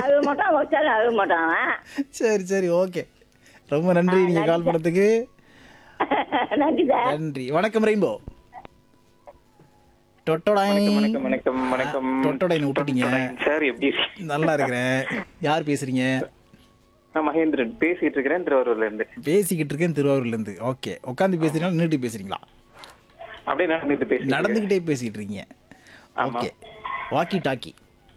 அழுக மாட்டான் வச்சாலும் அழுக மாட்டான் அவன். சரி சரி ஓகே ரொம்ப நன்றி நீங்க கால் பண்ணதுக்கு நன்றி சார் நன்றி வணக்கம் ரெயின்போ டொட்டோடாய் வணக்கம் வணக்கம் வணக்கம் டொட்டோடாய் விட்டுட்டீங்க சார் எப்படி இருக்கீங்க? நல்லா இருக்கிறேன் யார் பேசுறீங்க நான் மகேந்திரன் பேசிட்டு இருக்கிறேன் திருவாரூர்ல இருந்து பேசிக்கிட்டு இருக்கேன் திருவாரூர்ல இருந்து ஓகே உட்காந்து பேசுறீங்களா நின்றுட்டு பேசுறீங்களா அப்படியே நடந்துட்டு பேசி நடந்துகிட்டே பேசிட்டு இருக்கீங்க ஆமா. ஓகே வாக்கி டாக்கி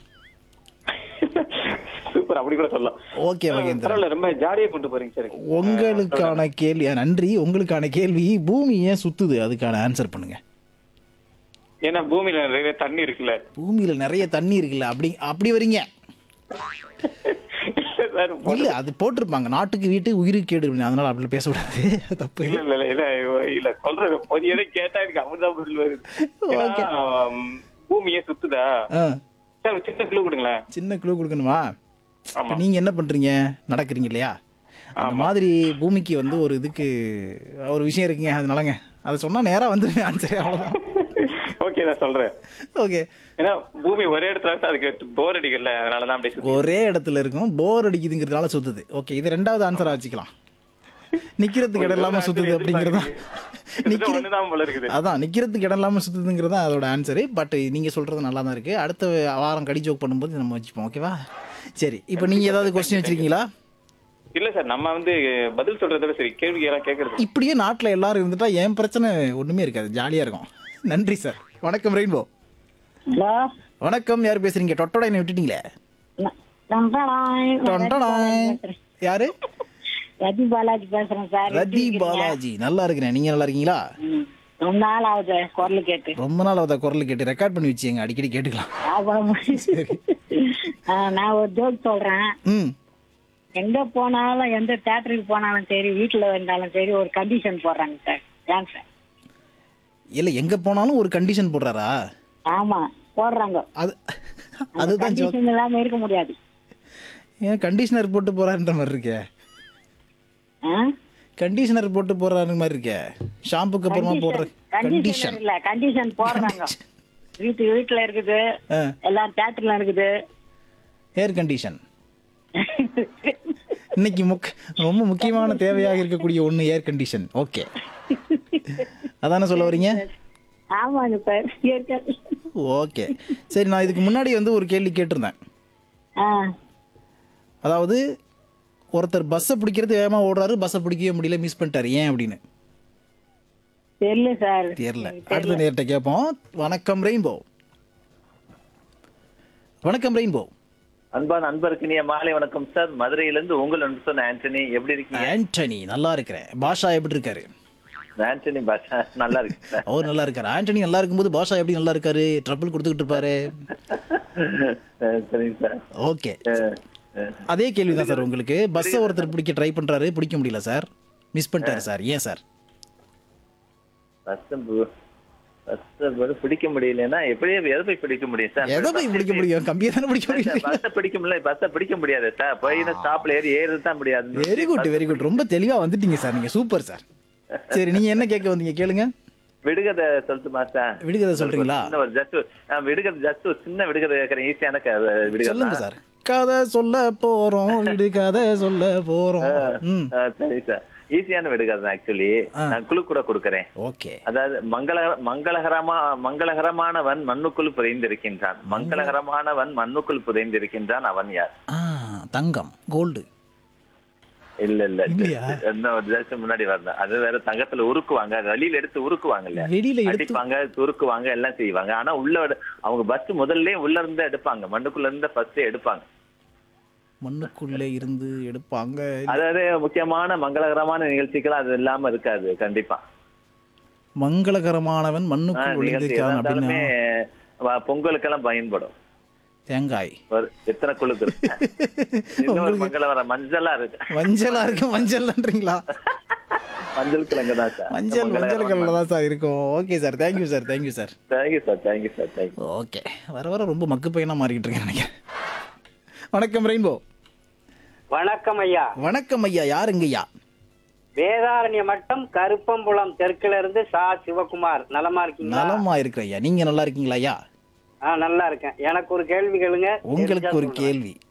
சூப்பர் அப்படி கூட சொல்லலாம் ஓகே மகேந்திரன் பரவாயில்ல ரொம்ப ஜாலியா கொண்டு போறீங்க சார் உங்களுக்கான கேள்வி அஹ், நன்றி உங்களுக்கான கேள்வி பூமி ஏன் சுத்துது அதுக்கான ஆன்சர் பண்ணுங்க ஏன்னா பூமியில நிறைய தண்ணி இருக்குல்ல பூமியில நிறைய தண்ணி இருக்குல்ல அப்படி அப்படி வரீங்க சார் இல்ல அது போட்டிருப்பாங்க நாட்டுக்கு வீட்டு உயிருக்கு கேடு அப்படின்னு. அதனால அப்படி பேசக்கூடாது தப்பு இல்ல இல்ல இல்ல இல்ல இல்ல சொல்றது பொதியதை கேட்டா எனக்கு அமிர்தா பதில் வருது Okay. ஏன்னா, ம், பூமியே சுத்துதா ஆ, சார் ஒரு சின்ன கிலோ கொடுங்களேன் சின்ன குழு கொடுக்கணுமா ஆமா. இப்ப நீங்க என்ன பண்றீங்க நடக்கிறீங்க இல்லையா அந்த மாதிரி பூமிக்கு வந்து ஒரு இதுக்கு ஒரு விஷயம் இருக்குங்க அதனாலங்க அதை சொன்னா நேரா வந்துருங்க ஆன்சர் அவ்வளவுதான் ஓகே நான் சொல்றேன் ஓகே ஏன்னா பூமி ஒரே இடத்துல இருந்தா அதுக்கு போர் அடிக்கல அதனாலதான் அப்படியே சுத்தி ஒரே இடத்துல இருக்கும் போர் அடிக்குதுங்கிறதுனால சுத்துது ஓகே இது ரெண்டாவது ஆன்சர் வச்சுக்கலாம் நிக்கிறதுக்கு இடம் இல்லாம சுத்துது அப்படிங்கறதா கிட்டத்தட்ட ஒண்ணுதான் போல இருக்குது அதான் நிக்கிறதுக்கு இடம் இல்லாம சுத்துதுங்கிறது தான் அதோட ஆன்சரு பட் நீங்க சொல்றது நல்லா தான் இருக்கு அடுத்த வாரம் கடி ஜோக் பண்ணும்போது நம்ம வச்சுப்போம் ஓகேவா சரி இப்போ நீங்க ஏதாவது கொஸ்டின் வச்சிருக்கீங்களா இல்ல சார் நம்ம வந்து பதில் சொல்றதை விட சரி கேள்வி எல்லாம் கேக்குறது இப்படியே நாட்டுல எல்லாரும் இருந்துட்டா என் பிரச்சனை ஒண்ணுமே இருக்காது ஜாலியா இருக்கும் நன்றி சார் வணக்கம் ரெயின்போ ஹலோ வணக்கம் யார் பேசுறீங்க டொட்டோட என்ன விட்டுட்டீங்களே டொண்டடாய். யாரு ரதி பாலாஜி பேசுறேன் சார் ரதி பாலாஜி நல்லா இருக்கிறேன் நீங்க நல்லா இருக்கீங்களா ம். ரொம்ப நாள் ஆகுது குரல் கேட்டு ரொம்ப நாள் அவத குரல் கேட்டு ரெக்கார்ட் பண்ணி வச்சுங்க அடிக்கடி கேட்டுக்கலாம் ஆமாம். ஆ, நான் ஒரு ஜோக் சொல்றேன் ம் எங்க போனாலும் எந்த தேட்டருக்கு போனாலும் சரி வீட்டுல வந்தாலும் சரி ஒரு கண்டிஷன் போடுறாங்க சார் ஏன் சார் இல்ல எங்க போனாலும் ஒரு கண்டிஷன் போடுறாரா ஆமா போடுறாங்க அது அதுதான் ஜோக் கண்டிஷன் இல்லாம இருக்க முடியாது ஏன் கண்டிஷனர் போட்டு போறாருன்ற மாதிரி இருக்கே ஆ? கண்டிஷனர் போட்டு போறாரு மாதிரி இருக்கே ஷாம்புக்கு அப்புறமா போடுற கண்டிஷன் கண்டிஷன் இல்ல கண்டிஷன் போடுறாங்க வீட்டு வீட்டுல இருக்குது எல்லாம் தேட்டர்ல இருக்குது ஏர் கண்டிஷன் இன்னைக்கு முக் ரொம்ப முக்கியமான தேவையாக இருக்கக்கூடிய ஒண்ணு ஏர் கண்டிஷன் ஓகே அதானே சொல்ல வரீங்க ஆமாங்க சார் ஏற்கனவே. ஓகே சரி நான் இதுக்கு முன்னாடி வந்து ஒரு கேள்வி கேட்டிருந்தேன் ஆ அதாவது ஒருத்தர் பஸ்ஸை பிடிக்கிறது வேகமா ஓடுறாரு பஸ்ஸை பிடிக்கவே முடியல மிஸ் பண்ணிட்டாரு ஏன் அப்படின்னு தெரியல சார் தெரியல அடுத்த நேர்கிட்ட கேட்போம் வணக்கம் ரெயின்போ வணக்கம் ரெயின்போ அன்பான அன்பருக்கு நீ மாலை வணக்கம் சார் மதுரையிலிருந்து உங்கள் அன்பு சொன்ன ஆண்டனி எப்படி இருக்கீங்க ஆண்டனி நல்லா இருக்கிறேன் பாஷா எப்படி இருக்காரு ஆண்டனி பாஷா நல்லா இருக்கு சார் அவர் நல்லா இருக்காரு ஆண்டனி நல்லா இருக்கும்போது பாஷா எப்படி நல்லா இருக்காரு ட்ரபிள் கொடுத்துக்கிட்டு இருப்பாரு அஹ் சரிங்க சார் ஓகே அஹ் அஹ் அதே கேள்விதான் சார் உங்களுக்கு பஸ்ஸை ஒருத்தர் பிடிக்க ட்ரை பண்றாரு பிடிக்க முடியல சார் மிஸ் பண்ணிட்டாரு சார் ஏன் சார் பஸ் பஸ் பிடிக்க முடியலன்னா எப்படியே எதை போய் பிடிக்க முடியும் சார் எதை போய் பிடிக்க முடியும் கம்பியை தானே பிடிக்க முடியும் பஸ்ஸை பிடிக்க முடியல பஸ்ஸை பிடிக்க முடியாது சார் போய் ஸ்டாப்ல ஏறி ஏறது தான் முடியாது வெரி குட் வெரி குட் ரொம்ப தெளிவா வந்துட்டீங்க சார் நீங்க சூப்பர் சார் சரி நீங்க என்ன கேட்க வந்தீங்க கேளுங்க விடுகதை சொல்லட்டுமா சார் விடுகதை சொல்றீங்களா சின்ன ஒரு ஜஸ்ட் விடுகதை ஜஸ்ட் ஒரு சின்ன விடுகதை கேட்கறேன் ஈஸியான விடுகதை சொல்லுங்க சார் கதை சொல்ல போறோம் விடு கதை சொல்ல போறோம் ம் ஆ, சரி சார் ஈஸியான விடுகதை தான் ஆக்சுவலி நான் குழு கூட கொடுக்கறேன் ஓகே அதாவது மங்கள மங்களகரமா மங்களகரமானவன் மண்ணுக்குள் புதைந்திருக்கின்றான் மங்களகரமானவன் மண்ணுக்குள் புதைந்திருக்கின்றான் அவன் யார் ஆ தங்கம் கோல்டு இல்ல இல்ல இல்லையா? இன்னும் ஒரு தேசம் முன்னாடி வரணும் அது வேற தங்கத்துல உருக்குவாங்க வெளியில எடுத்து உருக்குவாங்க இல்ல வெளியில எடுத்து அடிப்பாங்க உருக்குவாங்க எல்லாம் செய்வாங்க ஆனா உள்ள எடு- அவங்க பஸ் முதல்ல உள்ள இருந்து எடுப்பாங்க மண்ணுக்குள்ள இருந்து ஃபர்ஸ்ட் எடுப்பாங்க மண்ணுக்குள்ளே இருந்து எடுப்பாங்க அதாவது முக்கியமான மங்களகரமான நிகழ்ச்சிகள் அது இல்லாம இருக்காது கண்டிப்பா மங்களகரமானவன் ஆ, மண்ணுக்குள் நிகழ்ச்சி ஒளிந்திருக்கான் அப்படின்னா இருந்தாலுமே வ- பொங்கலுக்கெல்லாம் பயன்படும் தேங்காய் ஒரு எத்தனை குழுக்கு இருக்கு இன்னொரு மங்களகரம் மஞ்சளா இருக்கு மஞ்சளா இருக்கு மஞ்சள்ன்றீங்களா மஞ்சள் கிழங்கு தான் சார் மஞ்சள் மஞ்சள் கலர்ல தான் சார் இருக்கும் okay sir thank you sir thank you sir thank you sir thank you sir thank you okay வர வர ரொம்ப மக்கு பையனா மாறிக்கிட்டு இருக்கேன் நினைக்கிறேன் வணக்கம் ரெயின்போ வணக்கம் ஐயா வணக்கம் ஐயா யாருங்க ஐயா வேதாரண்ய மட்டம் கருப்பம்புலம் தெற்குல இருந்து சா சிவகுமார் நலமா இருக்கீங்களா நலமா இருக்கிற ஐயா நீங்க நல்லா இருக்கீங்களா ஐயா ஆ நல்லா இருக்கேன் எனக்கு ஒரு கேள்வி கேளுங்க உங்களுக்கு ஒரு கேள்வி